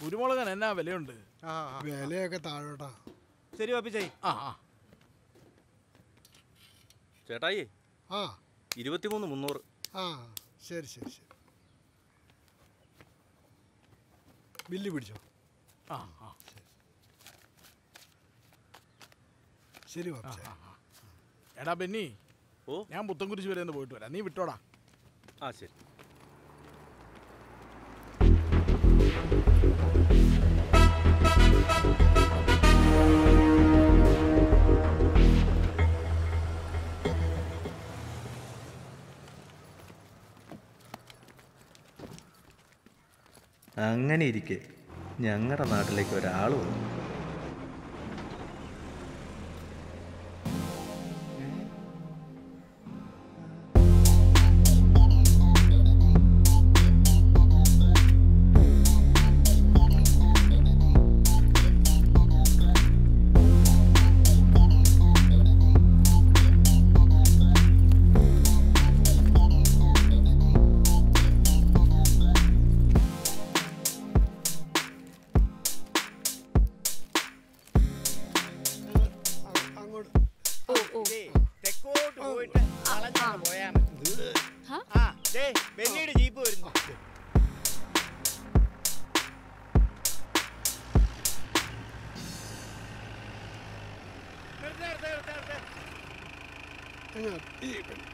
കുരുമുളകൻ എന്നാ വിലയുണ്ട് വിലയൊക്കെ താഴോട്ടാ ശരി പാപ്പിച്ചായി ആ ആ ചേട്ടായി ആ ഇരുപത്തിമൂന്ന് മുന്നൂറ് ആ ശരി ശരി ശരി ബില്ല് പിടിച്ചോ ആ ആ ശരി പാപ്പ എടാ ബെന്നി ഓ ഞാൻ പുത്തൻകുരിശ് വരെ ഒന്ന് പോയിട്ട് വരാം നീ വിട്ടോടാ ആ ശരി അങ്ങനെ ഇരിക്കെ ഞങ്ങളുടെ നാട്ടിലേക്ക് ഒരാൾ വന്നു അങ്ങോട്ട് ഓ ഓ തെക്കോട്ട് പോയിട്ട് വളഞ്ഞാണ് പോയാ മതി ഹ? ആ ദേ ബെന്നിയുടെ ജീപ്പ് വരുന്നു നിർത്ത്, നിർത്ത്, നിർത്ത്, നിർത്ത്. അങ്ങോട്ട് ഈ പെണ്ണ്.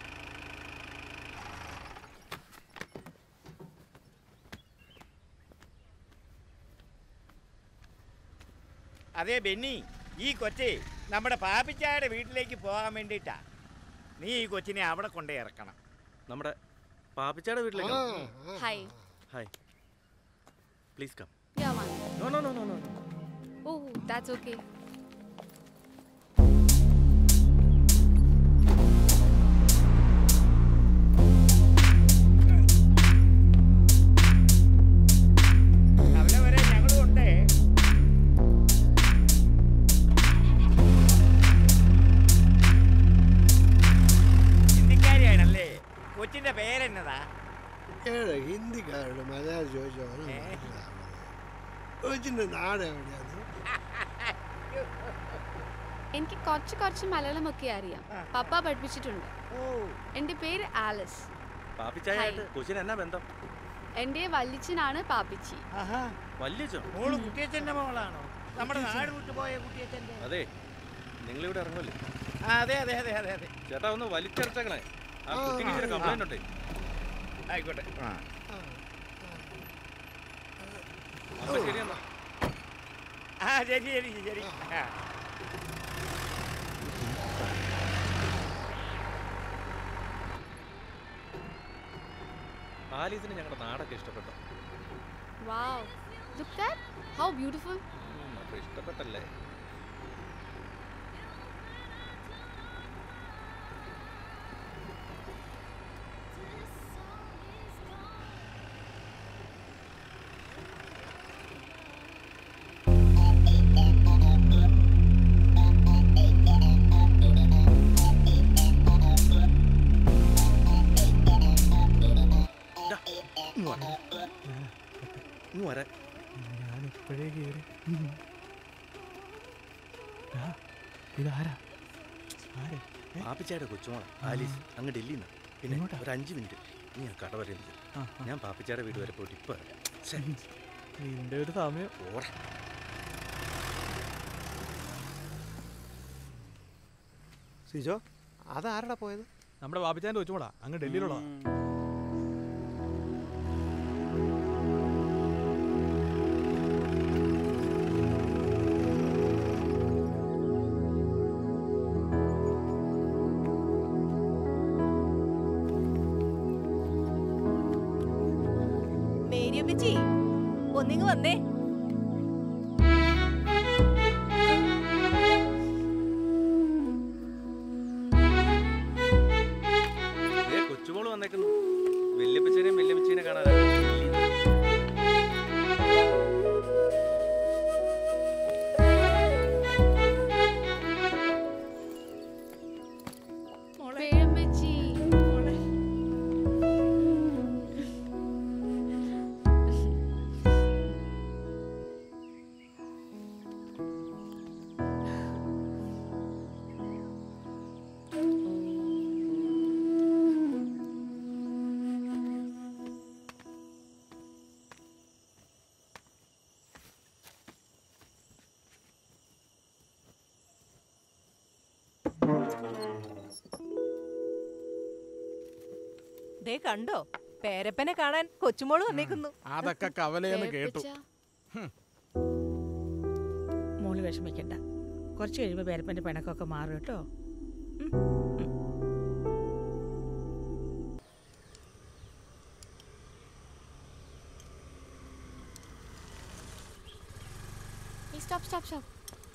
അതെ ബെന്നി ഈ കൊച്ചെ നമ്മുടെ പാപ്പിച്ചായുടെ വീട്ടിലേക്ക് പോകാൻ വേണ്ടിയിട്ടാ നീ ഈ കൊച്ചിനെ അവിടെ കൊണ്ടേ ഇറക്കണം നമ്മുടെ പാപ്പിച്ചാടെ ആ, വീട്ടിലേക്ക് ആ. Hi hi please come ya one no no no no no oh that's okay അവിടെ വരെ ഞങ്ങളും ഉണ്ട് ഹിന്ദിക്കാരിയാണല്ലേ കൊച്ചിന്റെ പേരെന്നതാ ഏഴ് ഹിന്ദിക്കാരുടെ മലയാളം ചോദിച്ചോ ഏ? കൊച്ചിന്റെ നാട് എവിടെയാണ് എനിക്ക് കുറച്ച് കുറച്ച് മലയാളമൊക്കെ അറിയാം ആ. പപ്പ പഠിപ്പിച്ചിട്ടുണ്ട് ഓ എൻ്റെ പേര് ആലിസ് പാപ്പിച്ചായായിട്ട് കൊച്ചിന് എന്നാ ബന്ധം എൻ്റെ വല്ലിച്ചനാണ് പാപ്പിച്ചി ആഹാ വല്യച്ചോ മോള് കുട്ടിയച്ഛന്റെ മോളാണോ നമ്മുടെ നാട് വിട്ടുപോയ കുട്ടിയച്ഛന്റെ അതെ നിങ്ങളിവിടെ ഇറങ്ങുമല്ലേ ആ അതെ അതെ അതെ അതെ അതെ ചേട്ടാ ഒന്ന് വലിച്ചെടുത്തേക്കണേ ആ ആ, കുട്ടിക്ക് ഇച്ചിരി ആ, കംപ്ലൈന്റ് ഉണ്ടേ ആയിക്കോട്ടെ ആ അപ്പൊ ശരിയെന്നാ ആ ശരി ശരി ശരി ആ. ആലീസിന് ഞങ്ങളുടെ നാടൊക്കെ ഇഷ്ടപ്പെട്ടു wow look that how beautiful um, അപ്പൊ ഇഷ്ടപ്പെട്ടല്ലേ ദാ, ഇങ്ങ് വാ. ഇങ്ങ് വരാൻ ഞാനിപ്പോഴേ കയറി ഇതാരാ ആരെ പാപ്പിച്ചായുടെ കൊച്ചുമോള ആലീസ് അങ്ങ് ഡൽഹിയിൽ നിന്ന് പിന്നെ ഒരു അഞ്ച് മിനിറ്റ് നീ ആ കട വരെ ഒന്ന് ചെല്ല്. ഞാൻ പാപ്പിച്ചായുടെ വീട് വരെ പോയിട്ട് ഇപ്പൊ വരാം. ശ്ശെ, നിന്റെ ഒരു സമയം പോടാ. സിജോ അതാരടാ പോയത് നമ്മുടെ ബാബിച്ചാൻ്റെ വെച്ചുകൂടാ അങ്ങ് ഡൽഹിയിലുള്ളതാ മേരിയമ്മച്ചി ഒന്നിങ്ങ് വന്നേ ദേ കൊച്ചുമോള് വന്നേക്കുന്നു വല്യപ്പച്ചനെയും വല്യമ്മച്ചീനെ കാണാൻ ഡൽഹിയിൽ നിന്ന്. വേഴമ്മച്ചി ദേ കണ്ടോ പേരപ്പനെ കാണാൻ കൊച്ചുമോള് വന്നേക്കുന്നു അതൊക്കെ കവലയെന്ന് കേട്ടു പേരപ്പിച്ച മോള് വിഷമിക്കണ്ട കുറച്ച് കഴിയുമ്പോൾ പേരപ്പൻ്റെ പിണക്കമൊക്കെ മാറും കേട്ടോ Hey, stop, stop, stop.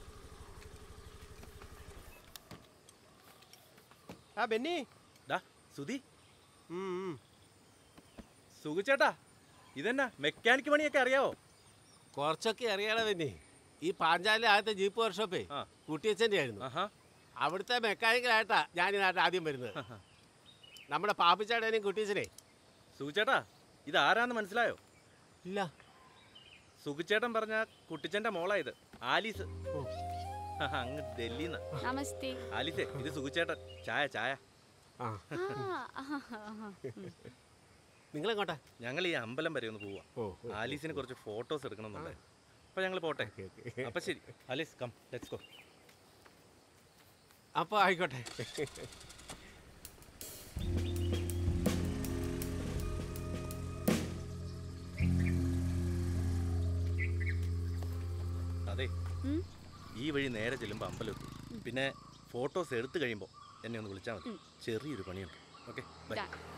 ആ ബെന്നി ഡാ സുധി ഉം, ഉം. സുഖിച്ചേട്ടാ ഇതെന്നാ മെക്കാനിക് പണിയൊക്കെ അറിയാവോ കുറച്ചൊക്കെ അറിയണം പിന്നെ ഈ പാഞ്ചാലിലെ ആദ്യത്തെ ജീപ്പ് വർക്ക്ഷോപ്പേ ആ. കുട്ടിയച്ഛൻ്റെ ആയിരുന്നു ആഹാ അവിടുത്തെ മെക്കാനിക്കലായിട്ടാ ഞാൻ ഈ നാട്ടിൽ ആദ്യം വരുന്നത് നമ്മുടെ പാപ്പിച്ചാടേനെയും കുട്ടിയച്ഛനെ സുഖിച്ചേട്ടാ ഇതാരാന്ന് മനസ്സിലായോ ഇല്ല സുഖിച്ചേട്ടൻ പറഞ്ഞ കുട്ടിച്ചന്റെ മോളാ ഇത് ആലീസ് ആഹാ, അങ്ങ് ഡൽഹിന്ന് Namaste. ആലീസേ ഇത് സുഖിച്ചേട്ടൻ ചായ ചായ ആ Ah, ah, ah, ah. നിങ്ങളെങ്ങോട്ടാ ഞങ്ങൾ ഈ അമ്പലം വരെ ഒന്ന് പോവാ ഓ ഓ, ആലീസിന് കുറച്ച് ഫോട്ടോസ് എടുക്കണമെന്നുണ്ട് അപ്പൊ ഞങ്ങൾ പോട്ടെ ഓക്കേ, ഓക്കേ. അപ്പൊ ശരി ആലീസ് കം ലെറ്റ്സ് ഗോ അപ്പൊ ആയിക്കോട്ടെ അതെ ഉം? ഈ വഴി നേരെ ചെല്ലുമ്പോൾ അമ്പലം എത്തും പിന്നെ ഫോട്ടോസ് എടുത്തു കഴിയുമ്പോൾ എന്നെ ഒന്ന് വിളിച്ചാൽ മതി ചെറിയൊരു പണിയുണ്ട് ഓക്കെ ബൈ Done.